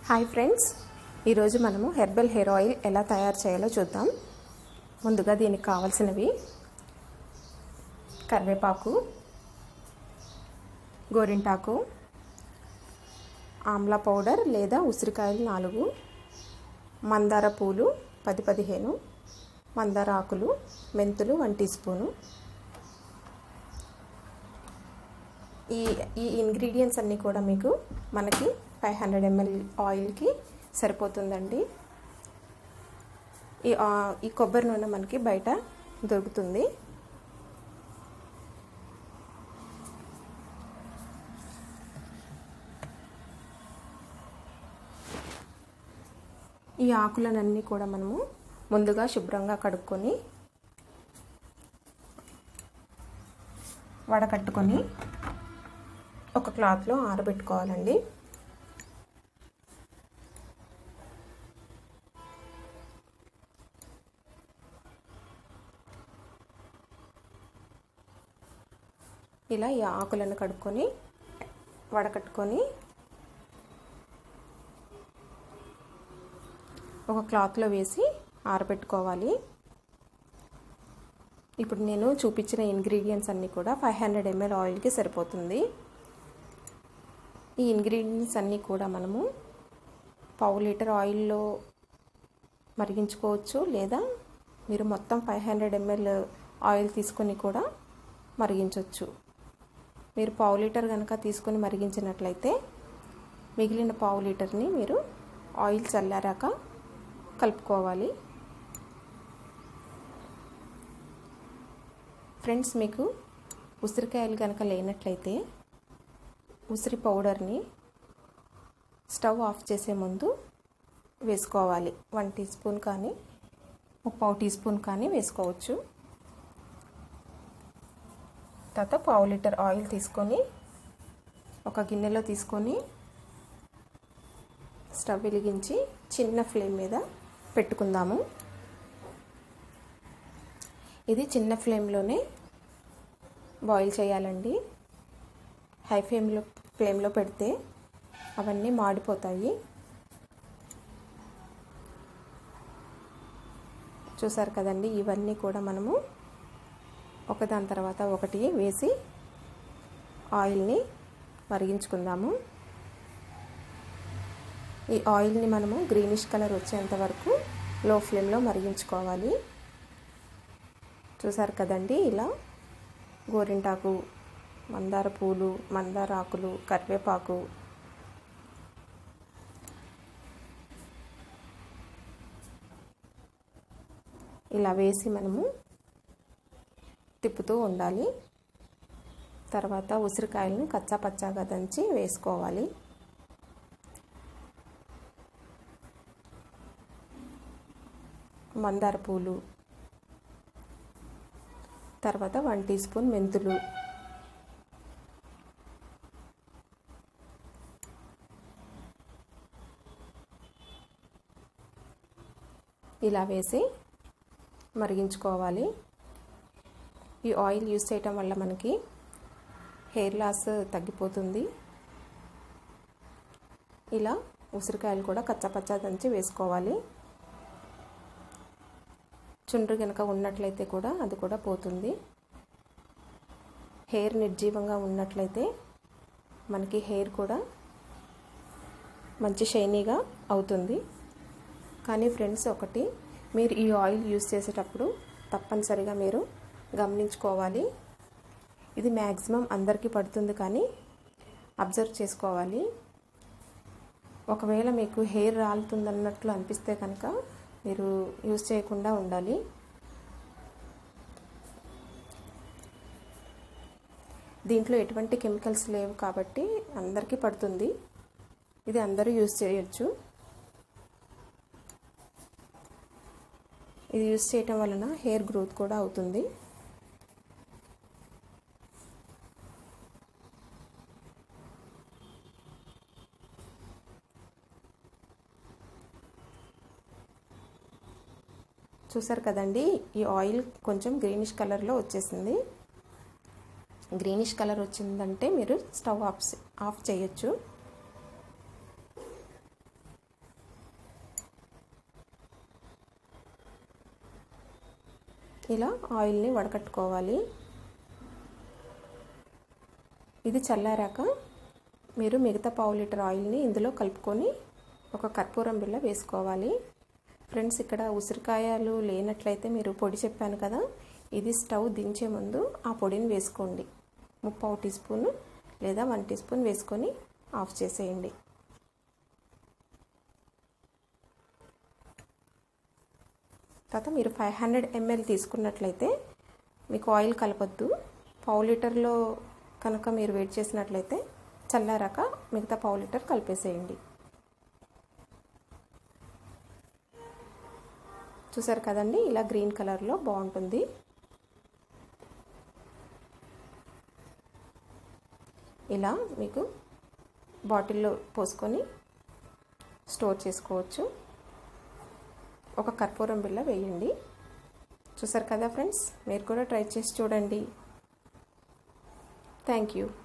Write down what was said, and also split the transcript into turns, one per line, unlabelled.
hi friends ఈరోజు మనము herbal hair oil ఎలా తయారు చేయాలో చూద్దాం ముందుగా దీనికి కావాల్సినవి కరివేపాకు గోరింటాకు ఆమ్లా పౌడర్ లేదా ఉసిరికాయలు నాలుగు మందార పూలు పది పదిహేను మందార ఆకులు మెంతులు వన్ టీ స్పూను ఈ ఈ ఇంగ్రీడియంట్స్ అన్నీ కూడా మీకు మనకి ఫైవ్ హండ్రెడ్ ఎంఎల్ ఆయిల్కి సరిపోతుందండి ఈ ఈ కొబ్బరి నూనె మనకి బయట దొరుకుతుంది ఈ ఆకులనన్నీ కూడా మనము ముందుగా శుభ్రంగా కడుక్కొని వడకట్టుకొని ఒక క్లాత్లో ఆరబెట్టుకోవాలండి ఇలా ఈ ఆకులను కడుక్కొని వడకట్టుకొని ఒక క్లాత్లో వేసి ఆరబెట్టుకోవాలి ఇప్పుడు నేను చూపించిన ఇంగ్రీడియంట్స్ అన్నీ కూడా ఫైవ్ హండ్రెడ్ ఎంఎల్ ఆయిల్కి సరిపోతుంది ఈ ఇంగ్రీడియంట్స్ అన్నీ కూడా మనము పావు లీటర్ ఆయిల్లో మరిగించుకోవచ్చు లేదా మీరు మొత్తం ఫైవ్ హండ్రెడ్ ఎంఎల్ ఆయిల్ తీసుకొని కూడా మరిగించవచ్చు మీరు పావు లీటర్ కనుక తీసుకొని మరిగించినట్లయితే మిగిలిన పావు లీటర్ని మీరు ఆయిల్ చల్లారాక కలుపుకోవాలి ఫ్రెండ్స్ మీకు ఉసిరికాయలు కనుక లేనట్లయితే ఉసిరి పౌడర్ని స్టవ్ ఆఫ్ చేసే ముందు వేసుకోవాలి వన్ టీ స్పూన్ కానీ ఒక పావు టీ స్పూన్ కానీ వేసుకోవచ్చు తర్వాత పావు లీటర్ ఆయిల్ తీసుకొని ఒక గిన్నెలో తీసుకొని స్టవ్ వెలిగించి చిన్న ఫ్లేమ్ మీద పెట్టుకుందాము ఇది చిన్న ఫ్లేమ్లోనే బాయిల్ చేయాలండి హై ఫ్లేమ్లో ఫ్లేమ్లో పెడితే అవన్నీ మాడిపోతాయి చూసారు కదండి ఇవన్నీ కూడా మనము ఒకదాని తర్వాత ఒకటి వేసి ఆయిల్ని మరిగించుకుందాము ఈ ఆయిల్ని మనము గ్రీనిష్ కలర్ వచ్చేంత వరకు లో ఫ్లేమ్లో మరిగించుకోవాలి చూసారు కదండి ఇలా గోరింటాకు మందార పూలు మందార ఆకులు కరివేపాకు ఇలా వేసి మనము తిప్పుతూ ఉండాలి తర్వాత ఉసిరికాయలను కచ్చా పచ్చాగా దంచి వేసుకోవాలి మందార పూలు తర్వాత వన్ టీ స్పూన్ మెంతులు ఇలా వేసి మరిగించుకోవాలి ఈ ఆయిల్ యూస్ చేయటం వల్ల మనకి హెయిర్ లాస్ తగ్గిపోతుంది ఇలా ఉసిరికాయలు కూడా కచ్చపచ్చా దంచి వేసుకోవాలి చుండ్రు కనుక ఉన్నట్లయితే కూడా అది కూడా పోతుంది హెయిర్ నిర్జీవంగా ఉన్నట్లయితే మనకి హెయిర్ కూడా మంచి షైనీగా అవుతుంది కానీ ఫ్రెండ్స్ ఒకటి మీరు ఈ ఆయిల్ యూస్ చేసేటప్పుడు తప్పనిసరిగా మీరు గమనించుకోవాలి ఇది మ్యాక్సిమం అందరికీ పడుతుంది కానీ అబ్జర్వ్ చేసుకోవాలి ఒకవేళ మీకు హెయిర్ రాలుతుందన్నట్లు అనిపిస్తే కనుక మీరు యూజ్ చేయకుండా ఉండాలి దీంట్లో ఎటువంటి కెమికల్స్ లేవు కాబట్టి అందరికీ పడుతుంది ఇది అందరూ యూజ్ చేయొచ్చు ఇది యూజ్ చేయటం వలన హెయిర్ గ్రోత్ కూడా అవుతుంది చూసారు కదండి ఈ ఆయిల్ కొంచెం గ్రీనిష్ కలర్లో వచ్చేసింది గ్రీనిష్ కలర్ వచ్చిందంటే మీరు స్టవ్ ఆఫ్ ఆఫ్ చేయొచ్చు ఇలా ఆయిల్ని వడకట్టుకోవాలి ఇది చల్లారాక మీరు మిగతా పావు లీటర్ ఆయిల్ని ఇందులో కలుపుకొని ఒక కర్పూరం బిళ్ళ వేసుకోవాలి ఫ్రెండ్స్ ఇక్కడ ఉసిరికాయలు లేనట్లయితే మీరు పొడి చెప్పాను కదా ఇది స్టవ్ దించే ముందు ఆ పొడిని వేసుకోండి ముప్పావు టీ స్పూన్ లేదా వన్ టీ స్పూన్ వేసుకొని ఆఫ్ చేసేయండి తర్వాత మీరు ఫైవ్ హండ్రెడ్ ఎంఎల్ తీసుకున్నట్లయితే మీకు ఆయిల్ కలపొద్దు పావు లీటర్లో కనుక మీరు వెయిట్ చేసినట్లయితే చల్లారాక మిగతా పావు లీటర్ కలిపేసేయండి చూసారు కదండి ఇలా గ్రీన్ కలర్లో బాగుంటుంది ఇలా మీకు బాటిల్లో పోసుకొని స్టోర్ చేసుకోవచ్చు ఒక కర్పూరం బిళ్ళ వేయండి చూసారు కదా ఫ్రెండ్స్ మీరు కూడా ట్రై చేసి చూడండి థ్యాంక్ యూ